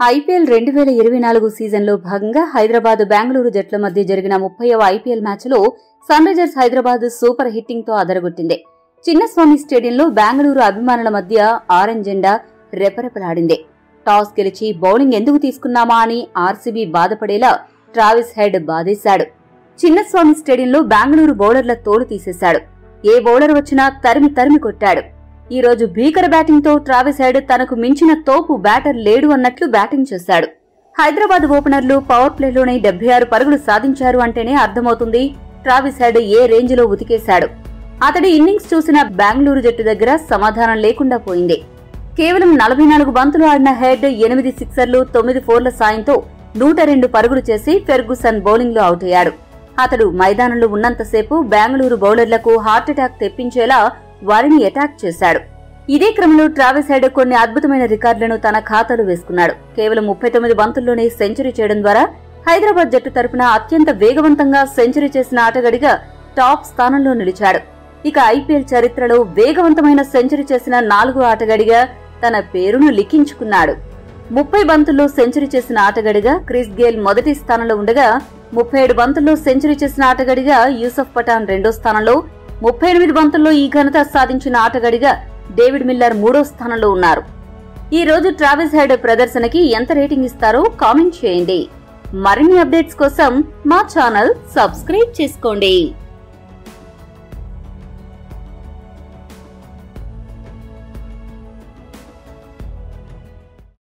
IPL రెండు వేల ఇరవై నాలుగు సీజన్లో భాగంగా హైదరాబాద్ బెంగళూరు జట్ల మధ్య జరిగిన ముప్పైవ ఐపీఎల్ మ్యాచ్లో Sunrisers Hyderabad super hitting తో అదరగొట్టింది చిన్నస్వామి స్టేడియంలో బెంగళూరు అభిమానుల మధ్య ఆరెంజ్ జెండా రెపరెపలాడింది టాస్ గెలిచి బౌలింగ్ ఎందుకు తీసుకున్నామా అని ఆర్సీబీ బాధపడేలా ట్రావిస్ హెడ్ బాధేశాడు చిన్నస్వామి స్టేడియంలో బెంగళూరు బౌలర్ల తోలు తీసేశాడు ఏ బౌలర్ వచ్చినా తరిమి తరిమి కొట్టాడు ఈ రోజు భీకర బ్యాటింగ్ తో ట్రావిస్ హెడ్ తనకు మించిన తోపు బ్యాటర్ లేడు అన్నట్లు బ్యాటింగ్ చేశాడు హైదరాబాద్ ఓపెనర్లు పవర్ ప్లేలోనే డెబ్బై ఆరు పరుగులు సాధించారు అంటేనే అర్థమవుతుంది ట్రావిస్ హెడ్ ఏ రేంజ్ లో ఉతికేశాడు అతడి ఇన్నింగ్స్ చూసిన బెంగళూరు జట్టు దగ్గర సమాధానం లేకుండా పోయింది కేవలం నలభై నాలుగు బంతులు ఆడిన హెడ్ ఎనిమిది సిక్సర్లు తొమ్మిది ఫోర్ల సాయంతో నూట రెండు పరుగులు చేసి ఫెర్గుసన్ బౌలింగ్ లో అవుట్ అయ్యాడు అతడు మైదానంలో ఉన్నంతసేపు బెంగళూరు బౌలర్లకు హార్ట్అటాక్ తెప్పించేలా వారిని అటాక్ చేశాడు ఇదే క్రమంలో ట్రావిస్ హెడ్ కొన్ని అద్భుతమైన రికార్డులను తన ఖాతాలో వేసుకున్నాడు కేవలం ముప్పై తొమ్మిది బంతుల్లోనే సెంచరీ చేయడం ద్వారా హైదరాబాద్ జట్టు తరపున అత్యంత వేగవంతంగా సెంచరీ చేసిన ఆటగాడిగా టాప్ స్థానంలో నిలిచాడు ఇక ఐపీఎల్ చరిత్రలో వేగవంతమైన సెంచరీ చేసిన నాలుగో ఆటగాడిగా తన పేరును లిఖించుకున్నాడు ముప్పై బంతుల్లో సెంచరీ చేసిన ఆటగాడిగా క్రిస్ గేల్ మొదటి స్థానంలో ఉండగా ముప్పై ఏడు బంతుల్లో సెంచరీ చేసిన ఆటగాడిగా యూసఫ్ పఠాన్ రెండో స్థానంలో ముప్పై ఎనిమిది బంతుల్లో ఈ ఘనత సాధించిన ఆటగాడిగా డేవిడ్ మిల్లర్ మూడో స్థానంలో ఉన్నారు ఈ రోజు ట్రావిస్ హెడ్ ప్రదర్శనకి ఎంత రేటింగ్ ఇస్తారో కామెంట్ చేయండి మరిన్ని అప్డేట్స్ కోసం మా ఛానల్ సబ్స్క్రైబ్ చేసుకోండి